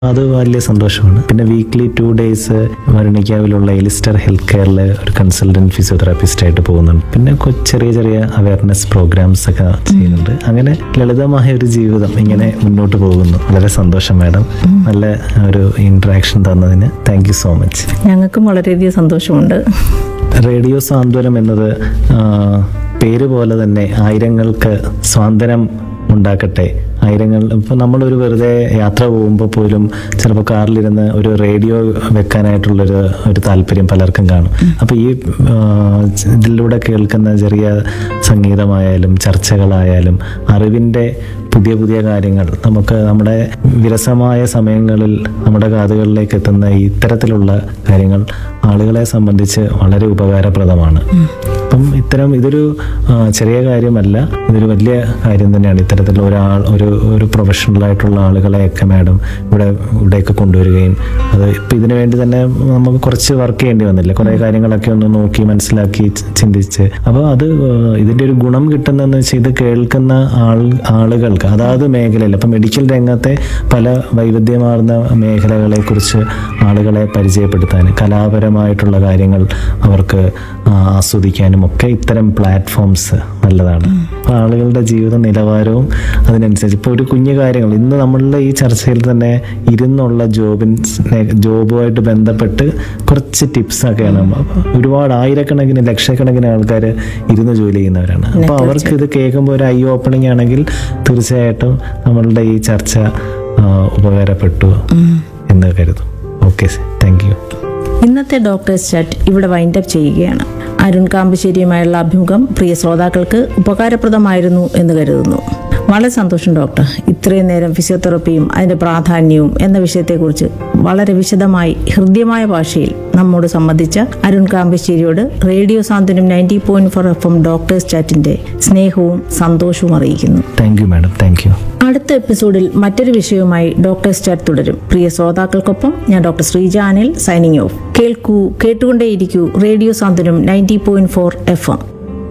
അത് വലിയ സന്തോഷമാണ് പിന്നെ വീക്ക്ലി ടു ഡേയ്സ് മരണിക്കാവിലുള്ള എലിസ്റ്റർ ഹെൽത്ത് കെയറിൽ ഒരു കൺസൾട്ടന്റ് ഫിസിയോതെറാപ്പിസ്റ്റ് ആയിട്ട് പോകുന്നുണ്ട് പിന്നെ കൊ- ചെറിയ ചെറിയ അവയർനെസ് പ്രോഗ്രാംസ് ഒക്കെ ചെയ്യുന്നുണ്ട് അങ്ങനെ ലളിതമായ ഒരു ജീവിതം ഇങ്ങനെ മുന്നോട്ട് പോകുന്നു വളരെ സന്തോഷം മാഡം നല്ല ഒരു ഇന്ററാക്ഷൻ തന്നതിന് താങ്ക് യു സോ മച്ച് ഞങ്ങൾക്കും വളരെയധികം സന്തോഷമുണ്ട് റേഡിയോ സാന്ത്വനം എന്നത് ആ, പേര് പോലെ തന്നെ ആയിരങ്ങൾക്ക് സ്വാതന്ത്ര്യം ഉണ്ടാക്കട്ടെ ആയിരങ്ങൾ ഇപ്പോൾ നമ്മളൊരു വെറുതെ യാത്ര പോകുമ്പോൾ പോലും ചിലപ്പോൾ കാറിലിരുന്ന് ഒരു റേഡിയോ വെക്കാനായിട്ടുള്ളൊരു ഒരു താല്പര്യം പലർക്കും കാണും അപ്പോൾ ഈ ആ, ഇതിലൂടെ കേൾക്കുന്ന ചെറിയ സംഗീതമായാലും ചർച്ചകളായാലും അറിവിൻ്റെ പുതിയ പുതിയ കാര്യങ്ങൾ നമുക്ക് നമ്മുടെ വിരസമായ സമയങ്ങളിൽ നമ്മുടെ കാതുകളിലേക്ക് എത്തുന്ന ഈ ഇത്തരത്തിലുള്ള കാര്യങ്ങൾ ആളുകളെ സംബന്ധിച്ച് വളരെ ഉപകാരപ്രദമാണ് അപ്പം ഇത്തരം ഇതൊരു ആ, ചെറിയ കാര്യമല്ല ഇതൊരു വലിയ കാര്യം തന്നെയാണ് ഇത്തരത്തിലുള്ള ഒരാൾ ഒരു ഒരു പ്രൊഫഷണൽ ആയിട്ടുള്ള ആളുകളെയൊക്കെ മാഡം ഇവിടെ ഇവിടെയൊക്കെ കൊണ്ടുവരികയും അത് ഇപ്പം ഇതിനു വേണ്ടി തന്നെ നമുക്ക് കുറച്ച് വർക്ക് ചെയ്യേണ്ടി വന്നില്ല കുറേ കാര്യങ്ങളൊക്കെ ഒന്ന് നോക്കി മനസ്സിലാക്കി ചി- ചിന്തിച്ച് അപ്പോൾ അത് ആ, ഇതിൻ്റെ ഒരു ഗുണം കിട്ടുന്നതെന്ന് വെച്ചാൽ ഇത് കേൾക്കുന്ന ആൾ ആളുകൾക്ക് അതാത് മേഖലയിൽ അപ്പം മെഡിക്കൽ രംഗത്തെ പല വൈവിധ്യമാർന്ന മേഖലകളെക്കുറിച്ച് ആളുകളെ പരിചയപ്പെടുത്താൻ കലാപരമായിട്ടുള്ള കാര്യങ്ങൾ അവർക്ക് ആ, ആസ്വദിക്കാനും ഒക്കെ ഇത്തരം പ്ലാറ്റ്ഫോംസ് നല്ലതാണ് അപ്പോൾ ആളുകളുടെ ജീവിത നിലവാരവും അതിനനുസരിച്ച് ഇപ്പോൾ ഒരു കുഞ്ഞു കാര്യങ്ങൾ ഇന്ന് നമ്മളുടെ ഈ ചർച്ചയിൽ തന്നെ ഇരുന്നുള്ള ജോബിൻ ജോബുമായിട്ട് ബന്ധപ്പെട്ട് കുറച്ച് ടിപ്സ് ഒക്കെയാണ് നമ്മ- ഒരുപാട് ആയിരക്കണക്കിന് ലക്ഷക്കണക്കിന് ആൾക്കാർ ഇരുന്ന് ജോലി ചെയ്യുന്നവരാണ് അപ്പോൾ അവർക്ക് ഇത് കേൾക്കുമ്പോൾ ഒരു ഐ ഓപ്പണിംഗ് ആണെങ്കിൽ തീർച്ചയായിട്ടും നമ്മളുടെ ഈ ചർച്ച ആ, ഉപകാരപ്പെട്ടു എന്ന് കരുതും ഓക്കെ താങ്ക് യു ഇന്നത്തെ ഡോക്ടേഴ്സ് ചാറ്റ് ഇവിടെ വൈൻഡപ്പ് ചെയ്യുകയാണ് അരുൺ കാമ്പശ്ശേരിയുമായുള്ള അഭിമുഖം പ്രിയ ശ്രോതാക്കൾക്ക് ഉപകാരപ്രദമായിരുന്നു എന്ന് കരുതുന്നു വളരെ സന്തോഷം ഡോക്ടർ ഇത്രയും നേരം ഫിസിയോതെറപ്പിയും അതിന്റെ പ്രാധാന്യവും എന്ന വിഷയത്തെക്കുറിച്ച് വളരെ വിശദമായി ഹൃദ്യമായ ഭാഷയിൽ നമ്മോട് സംബന്ധിച്ച അരുൺ കാമ്പശ്ശേരിയോട് radio Santhwanam ninety point four F M doctors ചാറ്റിന്റെ സ്നേഹവും സന്തോഷവും അറിയിക്കുന്നു thank you madam thank you അടുത്ത എപ്പിസോഡിൽ മറ്റൊരു വിഷയവുമായി ഡോക്ടർ സ്റ്റാറ്റ് തുടരും പ്രിയ ശ്രോതാക്കൾക്കൊപ്പം ഞാൻ doctor Sreeja Anil signing off കേൾക്കൂ കേട്ടുകൊണ്ടേയിരിക്കൂ radio Santhwanam ninety point four F M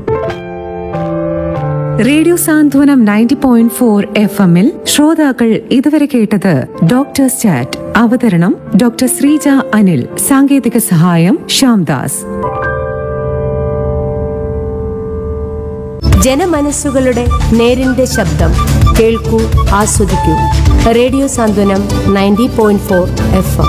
radio Santhwanam ninety point four F എമ്മിൽ ശ്രോതാക്കൾ ഇതുവരെ കേട്ടത് ഡോക്ടേഴ്സ് ചാറ്റ് അവതരണം ഡോക്ടർ ശ്രീജ അനിൽ സാങ്കേതിക സഹായം ശ്യാംദാസ് ജനമനസ്സുകളുടെ നേരിന്റെ ശബ്ദം കേൾക്കൂ ആസ്വദിക്കൂ radio Santhwanam ninety point four F M